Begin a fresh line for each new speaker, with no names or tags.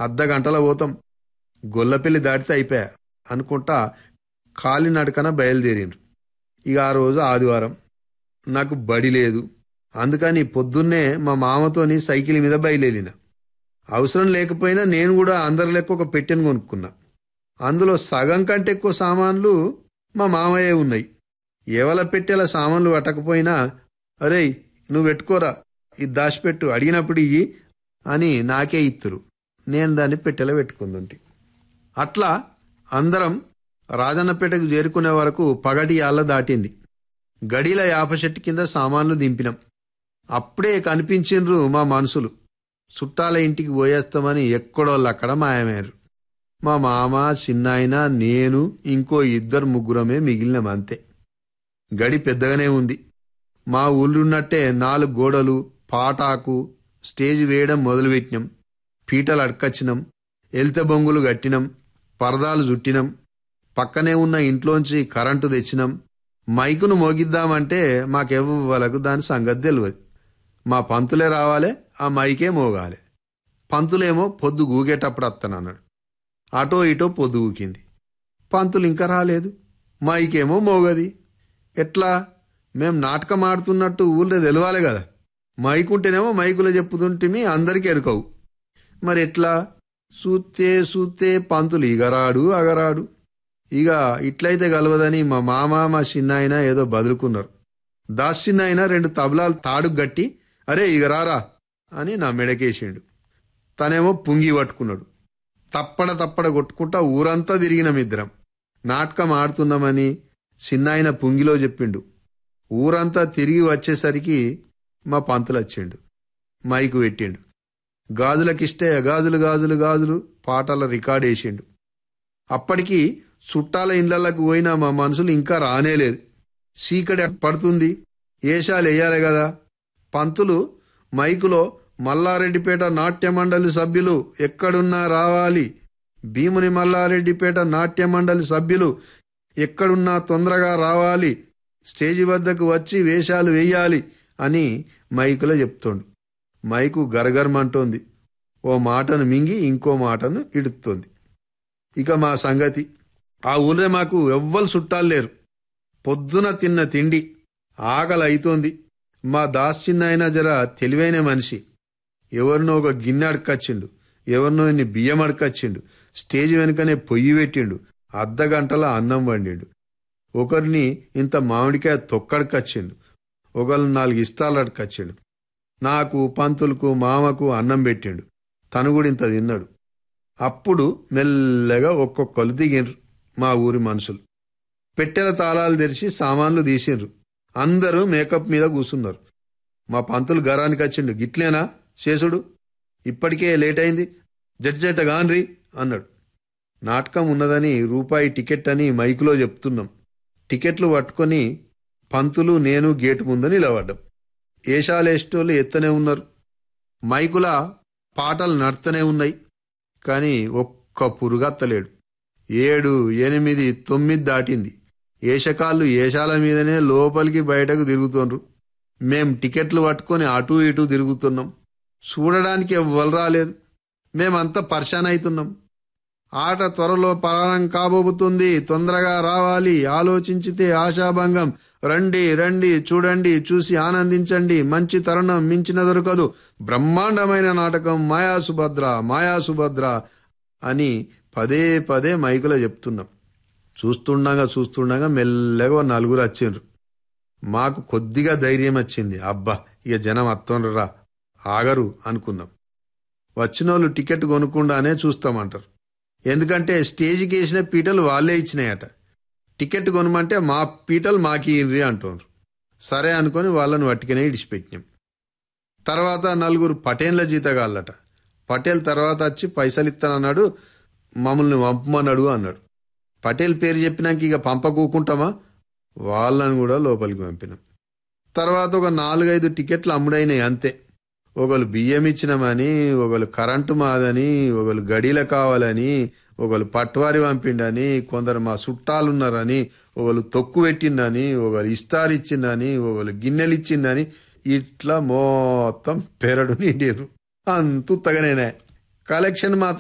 అర్ధ గంటలో పోతాం గొల్లపెల్లి దాటితే అయిపోయా అనుకుంటా కాలినడకన బయలుదేరిండ్రు ఇక ఆ రోజు ఆదివారం నాకు బడి లేదు అందుకని పొద్దున్నే మా మామతోని సైకిల్ మీద బయలుదేరిన అవసరం లేకపోయినా నేను కూడా అందరి లెక్క ఒక పెట్టెను కొనుక్కున్నా అందులో సగం కంటే ఎక్కువ సామాన్లు మా మామయ్య ఉన్నాయి ఎవల పెట్టేల సామాన్లు పట్టకపోయినా అరేయ్ నువ్వు పెట్టుకోరా ఇది దాచిపెట్టు అడిగినప్పుడు ఇయ్యి అని నాకే ఇత్తురు నేను దాన్ని పెట్టెలో పెట్టుకుందుంటి అట్లా అందరం రాజన్నపేటకు చేరుకునే వరకు పగటి యాళ్ళ దాటింది గడిల యాప చెట్టు కింద సామాన్లు దింపినాం అప్పుడే కనిపించిండ్రు మా మనుషులు చుట్టాల ఇంటికి పోయేస్తామని ఎక్కడోళ్ళు అక్కడ మాయమయ్యారు మా మామ చిన్నాయన నేను ఇంకో ఇద్దరు ముగ్గురమే మిగిలినాం అంతే గడి పెద్దగానే ఉంది మా ఊళ్ళున్నట్టే నాలుగు గోడలు పాటాకు స్టేజ్ వేయడం మొదలుపెట్టినాం పీటలు అడకచ్చినాం ఎలిత బొంగులు కట్టినాం పరదాలు చుట్టినాం పక్కనే ఉన్న ఇంట్లోంచి కరెంటు తెచ్చినాం మైకును మోగిద్దామంటే మాకెవ్వలకు దాని సంగతి తెలియదు మా పంతులే రావాలే ఆ మైకే మోగాలి పంతులేమో పొద్దు గూగేటప్పుడు అత్తనన్నాడు అటో ఇటో పొద్దు ఊకింది పంతులు ఇంకా రాలేదు మైకేమో మోగది ఎట్లా మేం నాటకం ఆడుతున్నట్టు ఊళ్ళో తెలవాలి కదా మైకుంటేనేమో మైకులో చెప్పుతుంటిమి అందరికీ ఎరుకవు మరి ఎట్లా సూత్తే సూత్తే పంతులు ఇగరాడు అగరాడు ఇక ఇట్లయితే గలవదని మా మామ మా చిన్నాయన ఏదో బదులుకున్నారు దాస్ చిన్నాయన రెండు తబలాలు తాడుకు గట్టి అరే ఇక రారా అని నా మెడకేసిండు తనేమో పుంగి పట్టుకున్నాడు తప్పడ తప్పడ కొట్టుకుంటా ఊరంతా తిరిగినాం ఇద్దరం నాటకం ఆడుతున్నామని చిన్నాయన పుంగిలో చెప్పిండు ఊరంతా తిరిగి వచ్చేసరికి మా పంతులు వచ్చిండు మైకు పెట్టిండు గాజులకిస్తే గాజులు గాజులు గాజులు పాటల రికార్డ్ వేసిండు అప్పటికి చుట్టాల ఇళ్లకు పోయిన మా మనుషులు ఇంకా రానేలేదు చీకటి పడుతుంది ఏషాలు వేయాలి కదా పంతులు మైకులో మల్లారెడ్డిపేట నాట్య మండలి సభ్యులు ఎక్కడున్నా రావాలి భీముని మల్లారెడ్డిపేట నాట్య మండలి సభ్యులు ఎక్కడున్నా తొందరగా రావాలి స్టేజి వద్దకు వచ్చి వేషాలు వేయాలి అని మైకులో చెప్తోండు మైకు గరగరమంటోంది ఓ మాటను మింగి ఇంకో మాటను ఇడుతోంది ఇక మా సంగతి ఆ ఊళ్ళో మాకు ఎవ్వరు చుట్టాలు లేరు పొద్దున తిన్న తిండి ఆకలి అయితోంది మా దాస్చిన్న జర తెలివైన మనిషి ఎవరినో ఒక గిన్నె అడకచ్చిండు ఎవరినో ఇన్ని బియ్యం అడకచ్చిండు స్టేజ్ వెనుకనే పొయ్యి పెట్టిండు అర్ధ గంటల అన్నం వండిండు ఒకరిని ఇంత మామిడికాయ తొక్కడికచ్చిండు ఒకరు నాలుగు ఇస్తాలు అడకచ్చిండు నాకు పంతులకు మామకు అన్నం పెట్టిండు తను కూడా ఇంత తిన్నాడు అప్పుడు మెల్లగా ఒక్కొక్కరు దిగిండ్రు మా ఊరి మనుషులు పెట్టెల తాళాలు తెరిచి సామాన్లు తీసిండ్రు అందరూ మేకప్ మీద కూసున్నారు మా పంతులు గరానికి వచ్చిండు గిట్లేనా శేషుడు ఇప్పటికే లేట్ అయింది జడ్జెట గాన్రి అన్నాడు నాటకం ఉన్నదని రూపాయి టికెట్ అని మైకులో చెప్తున్నాం టికెట్లు పట్టుకొని పంతులు నేను గేటు ముందు నిలబడ్డాం ఏషాలేస్టోళ్ళు ఎత్తనే ఉన్నారు మైకుల పాటలు నడుతూనే ఉన్నాయి కానీ ఒక్క పురుగత్తలేడు ఏడు ఎనిమిది తొమ్మిది దాటింది ఏషకాళ్ళు ఏషాల మీదనే లోపలికి బయటకు తిరుగుతుండ్రు మేం టికెట్లు పట్టుకొని అటు ఇటు తిరుగుతున్నాం చూడడానికి ఎవ్వరు రాలేదు మేమంతా పరిశాన్ అవుతున్నాం ఆట త్వరలో ప్రారంభం కాబోతుంది తొందరగా రావాలి ఆలోచించితే ఆశాభంగం రండి రండి చూడండి చూసి ఆనందించండి మంచి తరుణం మించిన దొరకదు బ్రహ్మాండమైన నాటకం మాయా సుభద్ర మాయా సుభద్ర అని పదే పదే మైకులో చెప్తున్నాం చూస్తుండగా చూస్తుండగా మెల్లగా ఓ నలుగురు వచ్చిండ్రు మాకు కొద్దిగా ధైర్యం వచ్చింది అబ్బా ఇక జనం అత్తుండ్రా ఆగరు అనుకున్నాం వచ్చినోళ్ళు టికెట్ కొనుక్కుండానే చూస్తామంటారు ఎందుకంటే స్టేజ్కి వేసిన పీటలు వాళ్ళే ఇచ్చినాయట టికెట్ కొనమంటే మా పీటలు మాకి ఇన్రి అంటున్నారు సరే అనుకొని వాళ్ళని వట్టికనే ఇడిచిపెట్టినాం తర్వాత నలుగురు పటేన్ల జీతగాళ్ళట పటేల్ తర్వాత వచ్చి పైసలు ఇస్తానన్నాడు మమ్మల్ని పంపమన్నాడు అన్నాడు పటేల్ పేరు చెప్పినాక ఇక పంపకూకుంటామా వాళ్ళని కూడా లోపలికి పంపినాం తర్వాత ఒక నాలుగైదు టికెట్లు అమ్ముడైనాయి అంతే ఒకరు బియ్యం ఇచ్చినామని ఒకరు కరెంటు మాదని ఒకరు గడిల కావాలని ఒకరు పట్వారి పంపిండని కొందరు మా చుట్టాలున్నారని ఒకరు తొక్కు పెట్టిందని ఒకరు ఇస్తారు ఇచ్చిందని ఒకరు గిన్నెలు ఇచ్చిందని ఇట్లా మొత్తం పెరడు నిండిర్రు అంతు తగనేనే కలెక్షన్ మాత్రం